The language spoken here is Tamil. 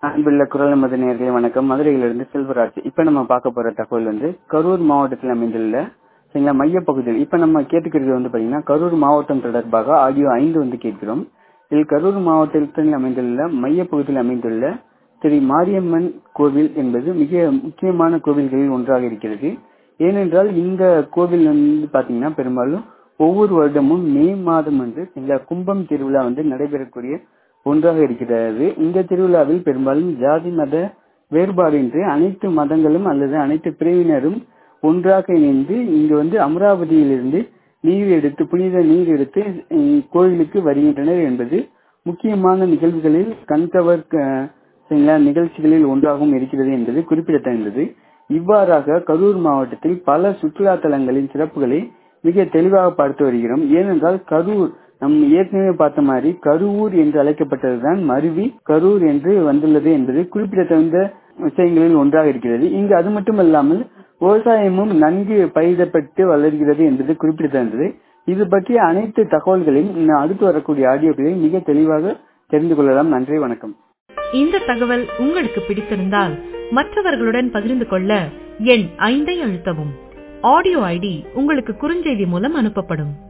அன்புள்ள குரல் நமது நேர்களே வணக்கம் மதுரையிலிருந்து செல்வராஜ் இப்ப நம்ம பார்க்க போற தகவல் வந்து கரூர் மாவட்டத்தில் அமைந்துள்ள சரிங்களா மையப்பகுதியில் இப்ப நம்ம கேட்டுக்கிறது வந்து பாத்தீங்கன்னா கரூர் மாவட்டம் தொடர்பாக ஆடியோ ஐந்து வந்து கேட்கிறோம் இதில் கரூர் மாவட்டத்தில் அமைந்துள்ள மையப்பகுதியில் அமைந்துள்ள ஸ்ரீ மாரியம்மன் கோவில் என்பது மிக முக்கியமான கோவில்களில் ஒன்றாக இருக்கிறது ஏனென்றால் இந்த கோவில் வந்து பாத்தீங்கன்னா பெரும்பாலும் ஒவ்வொரு வருடமும் மே மாதம் வந்து இந்த கும்பம் திருவிழா வந்து நடைபெறக்கூடிய ஒன்றாக இருக்கிறது இந்த திருவிழாவில் பெரும்பாலும் ஜாதி மத வேறுபாடின்றி அனைத்து மதங்களும் அல்லது அனைத்து பிரிவினரும் ஒன்றாக இணைந்து இங்கு வந்து அமராவதியிலிருந்து நீர் எடுத்து புனித நீர் எடுத்து கோயிலுக்கு வருகின்றனர் என்பது முக்கியமான நிகழ்வுகளில் கண்கவர் நிகழ்ச்சிகளில் ஒன்றாகவும் இருக்கிறது என்பது குறிப்பிடத்தகுந்தது இவ்வாறாக கரூர் மாவட்டத்தில் பல சுற்றுலா தலங்களின் சிறப்புகளை மிக தெளிவாக பார்த்து வருகிறோம் ஏனென்றால் கரூர் நம் ஏற்கனவே பார்த்த மாதிரி கரூர் என்று அழைக்கப்பட்டதுதான் மருவி கரூர் என்று வந்துள்ளது என்பது குறிப்பிடத்தகுந்த விஷயங்களில் ஒன்றாக இருக்கிறது இங்கு அது மட்டுமல்லாமல் விவசாயமும் நன்கு பயிரிடப்பட்டு வளர்கிறது என்பது குறிப்பிடத்தகுந்தது இது பற்றிய அனைத்து தகவல்களையும் அடுத்து வரக்கூடிய ஆடியோக்களில் மிக தெளிவாக தெரிந்து கொள்ளலாம் நன்றி வணக்கம் இந்த தகவல் உங்களுக்கு பிடித்திருந்தால் மற்றவர்களுடன் பகிர்ந்து கொள்ள எண் ஐந்தை அழுத்தவும் ஆடியோ ஐடி உங்களுக்கு குறுஞ்செய்தி மூலம் அனுப்பப்படும்